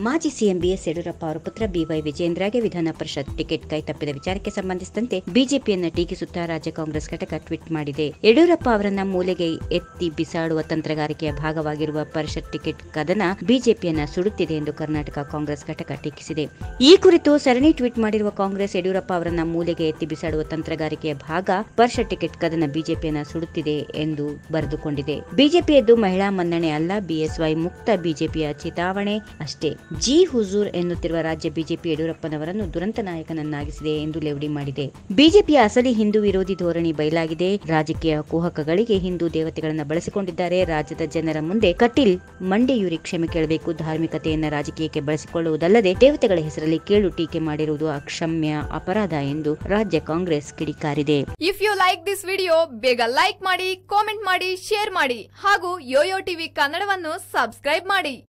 ಮಾಜಿ CM BS Yediyurappa ಅವರ ಪುತ್ರ ಬಿವೈ ವಿಜೇಂದ್ರಗೆ ವಿಧಾನ ಪರಿಷತ್ ಟಿಕೆಟ್ ಕೈತಪ್ಪಿದ ವಿಚಾರಕ್ಕೆ ಸಂಬಂಧಿಸಿದಂತೆ ಬಿಜೆಪಿಯನ್ನ ಟೀಕಿಸುತ್ತಾ ರಾಜ್ಯ ಕಾಂಗ್ರೆಸ್ ಘಟಕ ಟ್ವೀಟ್ ಮಾಡಿದೆ ಯಡಿಯೂರಪ್ಪ ಅವರನ್ನ ಮೂಲೆಗೆ ಎತ್ತಿ ಬಿಸಾಡುವ ತಂತ್ರಗಾರಿಕೆಯ ಭಾಗವಾಗಿರುವ ಪರಿಷತ್ ಟಿಕೆಟ್ ಕದನ ಬಿಜೆಪಿಯನ್ನ ಸುಡುತ್ತಿದೆ ಎಂದು ಕರ್ನಾಟಕ ಕಾಂಗ್ರೆಸ್ ಘಟಕ ಟೀಕಿಸಿದೆ ಈ ಕುರಿತು ಸರಣಿ ಟ್ವೀಟ್ ಮಾಡಿರುವ ಕಾಂಗ್ರೆಸ್ ಯಡಿಯೂರಪ್ಪ ಅವರನ್ನ ಮೂಲೆಗೆ ಎತ್ತಿ ಬಿಸಾಡುವ ತಂತ್ರಗಾರಿಕೆಯ ಭಾಗ ಪರಿಷತ್ ಟಿಕೆಟ್ ಕದನ ಬಿಜೆಪಿಯನ್ನ ಸುಡುತ್ತಿದೆ ಎಂದು ಬರೆದುಕೊಂಡಿದೆ ಬಿಜೆಪಿಯದ್ದು ಮಹಿಳಾ ಮನ್ನಣೆ ಅಲ್ಲ ಬಿಎಸ್ವೈ ಮುಕ್ತ ಬಿಜೆಪಿಯ ಚಿತಾವಣೆ ಅಷ್ಟೇ ಜಿ ಹುಜೂರ್ ಎನ್ನುತ್ತಿರುವ ರಾಜ್ಯ ಬಿಜೆಪಿ ಯಡಿಯೂರಪ್ಪನವರನ್ನು ದುರಂತ ನಾಯಕನನ್ನಾಗಿಸಿದೆ ಎಂದು ಲೇವಡಿ ಮಾಡಿದೆ ಬಿಜೆಪಿಯ ಅಸಲಿ ಹಿಂದೂ ವಿರೋಧಿ ಧೋರಣೆ ಬಯಲಾಗಿದೆ ರಾಜಕೀಯ ಕುಹಕಗಳಿಗೆ ಹಿಂದೂ ದೇವತೆಗಳನ್ನು ಬಳಸಿಕೊಂಡಿದ್ದಾರೆ ರಾಜ್ಯದ ಜನರ ಮುಂದೆ ಕಟೀಲ್ ಮಂಡೆಯೂರಿ ಕ್ಷಮೆ ಕೇಳಬೇಕು ಧಾರ್ಮಿಕತೆಯನ್ನ ರಾಜಕೀಯಕ್ಕೆ ಬಳಸಿಕೊಳ್ಳುವುದಲ್ಲದೆ ದೇವತೆಗಳ ಹೆಸರಲ್ಲಿ ಕೇಳು ಟೀಕೆ ಮಾಡಿರುವುದು ಅಕ್ಷಮ್ಯ ಅಪರಾಧ ಎಂದು ರಾಜ್ಯ ಕಾಂಗ್ರೆಸ್ ಕಿಡಿಕಾರಿದೆ if you like this video ಬೇಗ ಲೈಕ್ ಮಾಡಿ ಕಾಮೆಂಟ್ ಮಾಡಿ ಶೇರ್ ಮಾಡಿ ಹಾಗೂ ಯೋಯೋ ಟಿವಿ ಕನ್ನಡವನ್ನು ಸಬ್ಸ್ಕ್ರೈಬ್ ಮಾಡಿ